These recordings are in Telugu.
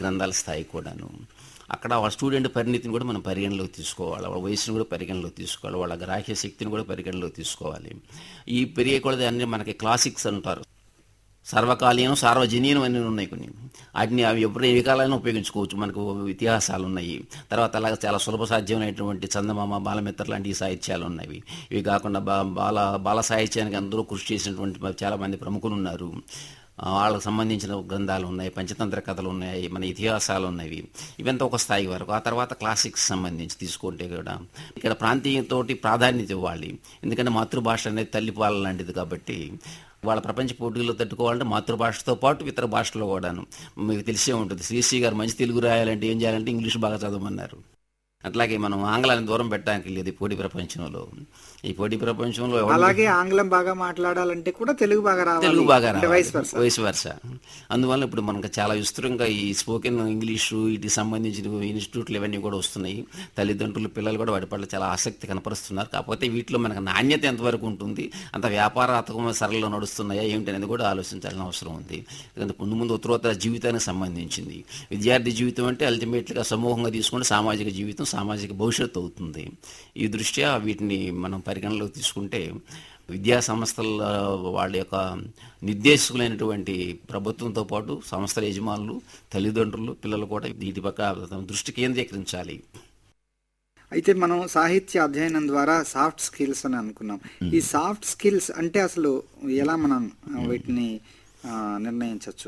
గ్రంథాల స్థాయి కూడాను అక్కడ వాళ్ళ స్టూడెంట్ పరిణితిని కూడా మనం పరిగణలోకి తీసుకోవాలి వాళ్ళ వయసును కూడా పరిగణలోకి తీసుకోవాలి వాళ్ళ గ్రాహ్య శక్తిని కూడా పరిగణలోకి తీసుకోవాలి ఈ పెరిగే కూడా అన్ని మనకి క్లాసిక్స్ అంటారు సర్వకాలీనం సార్వజనీయం అని ఉన్నాయి కొన్ని వాటిని అవి ఎప్పుడు ఏ కాలైనా ఉపయోగించుకోవచ్చు మనకు ఇతిహాసాలు ఉన్నాయి తర్వాత అలాగే చాలా సులభ సాధ్యమైనటువంటి చందమామ బాలమిత్ర లాంటి ఈ సాహిత్యాలు ఉన్నవి ఇవి కాకుండా బా బాల బాల సాహిత్యానికి అందరూ కృషి చేసినటువంటి చాలా మంది ప్రముఖులు ఉన్నారు ఆ, వాళ్ళకు సంబంధించిన గ్రంథాలు ఉన్నాయి పంచతంత్ర కథలు ఉన్నాయి మన ఇతిహాసాలు ఉన్నవి ఇవంతా ఒక స్థాయి వరకు ఆ తర్వాత క్లాసిక్స్ సంబంధించి తీసుకుంటే కూడా ఇక్కడ ప్రాంతీయతోటి ప్రాధాన్యత ఇవ్వాలి ఎందుకంటే మాతృభాష అనేది తల్లి పాల లాంటిది కాబట్టి వాళ్ళ ప్రపంచ పోటీల్లో తట్టుకోవాలంటే మాతృభాషతో పాటు ఇతర భాషలో కూడాను మీకు తెలిసే ఉంటుంది శ్రీశ్రీ గారు మంచి తెలుగు రాయాలంటే ఏం చేయాలంటే ఇంగ్లీష్ బాగా చదవమన్నారు అట్లాగే మనం ఆంగ్లాన్ని దూరం పెట్టడానికి లేదు ఈ పోటీ ప్రపంచంలో ఈ పోటీ ప్రపంచంలో ఎవరు- అలాగే ఆంగ్లం బాగా మాట్లాడాలంటే కూడా తెలుగు బాగా రావాలి తెలుగు బాగా అంటే రావాలి vice versa. వయసు వరుస అందువల్ల ఇప్పుడు మనకు చాలా విస్తృతంగా ఈ స్పోకెన్ ఇంగ్లీషు వీటికి సంబంధించిన ఇన్స్టిట్యూట్లు ఇవన్నీ కూడా వస్తున్నాయి తల్లిదండ్రులు పిల్లలు కూడా వాటి పట్ల చాలా ఆసక్తి కనపరుస్తున్నారు కాకపోతే వీటిలో మనకు నాణ్యత ఎంతవరకు ఉంటుంది అంత వ్యాపారాత్మకమైన సరళలో నడుస్తున్నాయా ఏమిటి అనేది కూడా ఆలోచించాల్సిన అవసరం ఉంది ఎందుకంటే ముందు ముందు ఉత్తరోత్తర జీవితానికి సంబంధించింది విద్యార్థి జీవితం అంటే అల్టిమేట్గా సమూహంగా తీసుకుంటే సామాజిక జీవితం సామాజిక భవిష్యత్తు అవుతుంది ఈ దృష్ట్యా వీటిని మనం పరిగణలోకి తీసుకుంటే విద్యా సంస్థల వాళ్ళ యొక్క నిర్దేశకులైనటువంటి ప్రభుత్వంతో పాటు సంస్థల యజమానులు తల్లిదండ్రులు పిల్లలు కూడా వీటి పక్క తమ దృష్టి కేంద్రీకరించాలి అయితే మనం సాహిత్య అధ్యయనం ద్వారా సాఫ్ట్ స్కిల్స్ అని అనుకున్నాం ఈ సాఫ్ట్ స్కిల్స్ అంటే అసలు ఎలా మనం ఆ, వీటిని ఆ, నిర్ణయించవచ్చు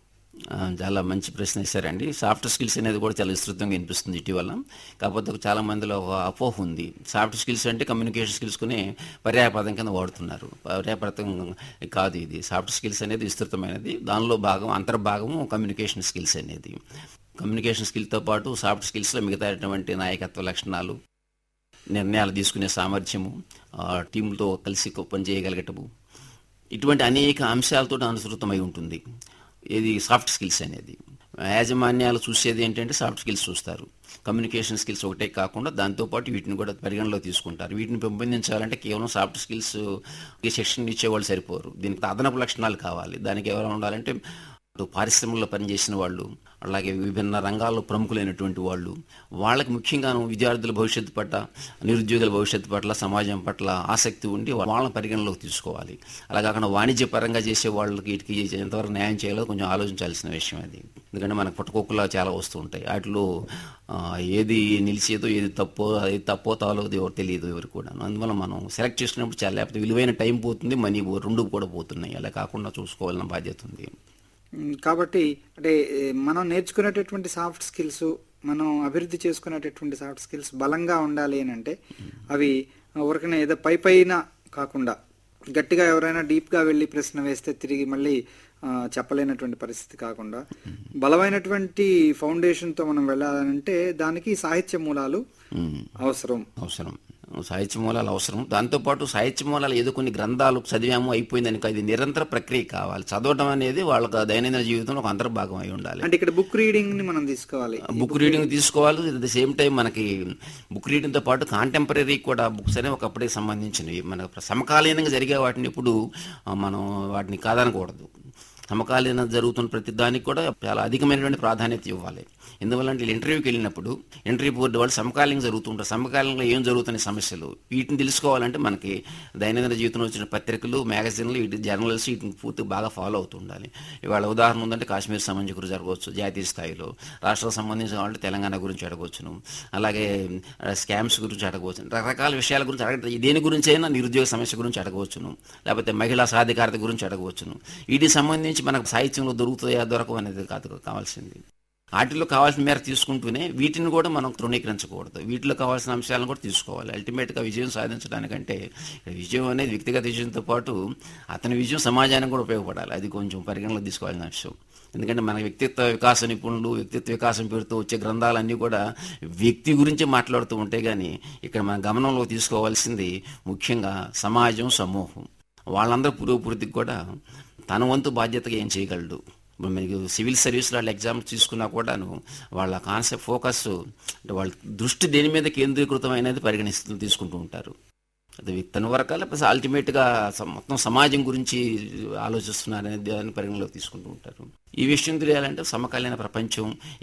ఆ, చాలా మంచి ప్రశ్న వేశారండి సాఫ్ట్ స్కిల్స్ అనేది కూడా చాలా విస్తృతంగా వినిపిస్తుంది ఇటీవల కాకపోతే చాలా మందిలో ఒక అపోహ ఉంది సాఫ్ట్ స్కిల్స్ అంటే కమ్యూనికేషన్ స్కిల్స్ కొనే పర్యాయపదం కింద వాడుతున్నారు పర్యాయపదం కాదు ఇది సాఫ్ట్ స్కిల్స్ అనేది విస్తృతమైనది దానిలో భాగం అంతర్భాగము కమ్యూనికేషన్ స్కిల్స్ అనేది కమ్యూనికేషన్ స్కిల్తో పాటు సాఫ్ట్ స్కిల్స్లో మిగతాటువంటి నాయకత్వ లక్షణాలు నిర్ణయాలు తీసుకునే సామర్థ్యము ఆ, టీంతో కలిసి పనిచేయగలగటము ఇటువంటి అనేక అంశాలతో అనుసృతమై ఉంటుంది ఇది సాఫ్ట్ స్కిల్స్ అనేది యాజమాన్యాలు చూసేది ఏంటంటే సాఫ్ట్ స్కిల్స్ చూస్తారు కమ్యూనికేషన్ స్కిల్స్ ఒకటే కాకుండా దాంతోపాటు వీటిని కూడా పరిగణలో తీసుకుంటారు వీటిని పెంపొందించాలంటే కేవలం సాఫ్ట్ స్కిల్స్ శిక్షణ ఇచ్చేవాళ్ళు సరిపోరు దీనికి అదనపు లక్షణాలు కావాలి దానికి ఎవరు ఉండాలంటే అటు పారిశ్రమల్లో పనిచేసిన వాళ్ళు అలాగే విభిన్న రంగాల్లో ప్రముఖులైనటువంటి వాళ్ళు వాళ్ళకి ముఖ్యంగాను విద్యార్థుల భవిష్యత్తు పట్ల నిరుద్యోగుల భవిష్యత్తు పట్ల సమాజం పట్ల ఆసక్తి ఉండి వాళ్ళని పరిగణలోకి తీసుకోవాలి అలా కాకుండా వాణిజ్య పరంగా చేసే వాళ్ళకి వీటికి ఎంతవరకు న్యాయం చేయాలో కొంచెం ఆలోచించాల్సిన విషయం అది ఎందుకంటే మనకు పుట్టకొక్కులా చాలా వస్తూ ఉంటాయి వాటిలో ఆ, ఏది నిలిచేదో ఏది తప్పో ఏది తప్పో తాలో ఎవరు తెలియదు ఎవరు కూడా అందువల్ల మనం సెలెక్ట్ చేసుకున్నప్పుడు చాలా లేకపోతే విలువైన టైం పోతుంది మనీ పో- రెండు కూడా పోతున్నాయి అలా కాకుండా చూసుకోవాలన్న బాధ్యత ఉంది ఉమ్, కాబట్టి అంటే ఏ, మనం నేర్చుకునేటటువంటి సాఫ్ట్ స్కిల్స్ మనం అభివృద్ధి చేసుకునేటటువంటి సాఫ్ట్ స్కిల్స్ బలంగా ఉండాలి అని అంటే అవి ఊరికనే ఏదో పై పైన కాకుండా గట్టిగా ఎవరైనా డీప్గా వెళ్ళి ప్రశ్న వేస్తే తిరిగి మళ్ళీ ఆ, చెప్పలేనటువంటి పరిస్థితి కాకుండా బలమైనటువంటి ఫౌండేషన్తో మనం వెళ్ళాలంటే దానికి సాహిత్య మూలాలు ఉమ్. అవసరం అవసరం సాహిత్య మూలాలు అవసరం దాంతోపాటు సాహిత్య మూలాలు ఏదో కొన్ని గ్రంథాలు చదివాము అయిపోయిందని కాదు ఇది నిరంతర ప్రక్రియ కావాలి చదవడం అనేది వాళ్ళకి దైనందిన జీవితంలో ఒక అంతర్భాగం అయి ఉండాలి అంటే ఇక్కడ బుక్ రీడింగ్ ని మనం తీసుకోవాలి బుక్ రీడింగ్ తీసుకోవాలి అట్ ద సేమ్ టైం మనకి బుక్ రీడింగ్తో పాటు కాంటెంపరీ కూడా బుక్స్ అనేవి ఒకప్పటికి సంబంధించినవి మన సమకాలీనంగా జరిగే వాటిని ఇప్పుడు ఆ, మనం వాటిని కాదనకూడదు సమకాలీన జరుగుతున్న ప్రతి దానికి కూడా చాలా అధికమైనటువంటి ప్రాధాన్యత ఇవ్వాలి ఎందువల్లంటే వీళ్ళు ఇంటర్వ్యూకి వెళ్ళినప్పుడు ఇంటర్వ్యూ బోర్డు వాళ్ళు సమకాలీనంగా జరుగుతుంటారు సమకాలీనంగా ఏం జరుగుతున్నాయి సమస్యలు వీటిని తెలుసుకోవాలంటే మనకి దైనందిన జీవితంలో వచ్చిన పత్రికలు మ్యాగజైన్లు వీటి జర్నల్స్ వీటిని పూర్తి బాగా ఫాలో అవుతూ ఉండాలి ఇవాళ ఉదాహరణ ఉందంటే కాశ్మీర్ సంబంధించి గురించి జరగవచ్చు జాతీయ స్థాయిలో రాష్ట్రాలకు సంబంధించిన వాళ్ళు తెలంగాణ గురించి అడగవచ్చును అలాగే స్కామ్స్ గురించి అడగవచ్చు రకరకాల విషయాల గురించి అడగ దేని గురించి అయినా నిరుద్యోగ సమస్య గురించి అడగవచ్చును లేకపోతే మహిళా సాధికారత గురించి అడగవచ్చును వీటికి సంబంధించి మనకు సాహిత్యంలో దొరుకుతాయా దొరకవు అనేది కాదు కావాల్సింది వాటిలో కావాల్సిన మేర తీసుకుంటూనే వీటిని కూడా మనం తృణీకరించకూడదు వీటిలో కావాల్సిన అంశాలను కూడా తీసుకోవాలి అల్టిమేట్గా విజయం సాధించడానికంటే విజయం అనేది వ్యక్తిగత విజయంతో పాటు అతని విజయం సమాజానికి కూడా ఉపయోగపడాలి అది కొంచెం పరిగణలోకి తీసుకోవాల్సిన విషయం ఎందుకంటే మన వ్యక్తిత్వ వికాస నిపుణులు వ్యక్తిత్వ వికాసం పేరుతో వచ్చే గ్రంథాలన్నీ కూడా వ్యక్తి గురించి మాట్లాడుతూ ఉంటే కానీ ఇక్కడ మన గమనంలో తీసుకోవాల్సింది ముఖ్యంగా సమాజం సమూహం వాళ్ళందరూ పురోభివృద్ధికి కూడా తన వంతు బాధ్యతగా ఏం చేయగలడు ఇప్పుడు మీకు సివిల్ సర్వీస్ వాళ్ళ ఎగ్జామ్ తీసుకున్నా కూడాను వాళ్ళ కాన్సెప్ట్ ఫోకస్ అంటే వాళ్ళ దృష్టి దేని మీద కేంద్రీకృతమైనది పరిగణిస్తూ తీసుకుంటూ ఉంటారు అది తన వరక లేకపోతే అల్టిమేట్గా మొత్తం సమాజం గురించి ఆలోచిస్తున్నారనే దాన్ని పరిగణలోకి తీసుకుంటూ ఉంటారు ఈ విషయం తెలియాలంటే సమకాలీన ప్రపంచం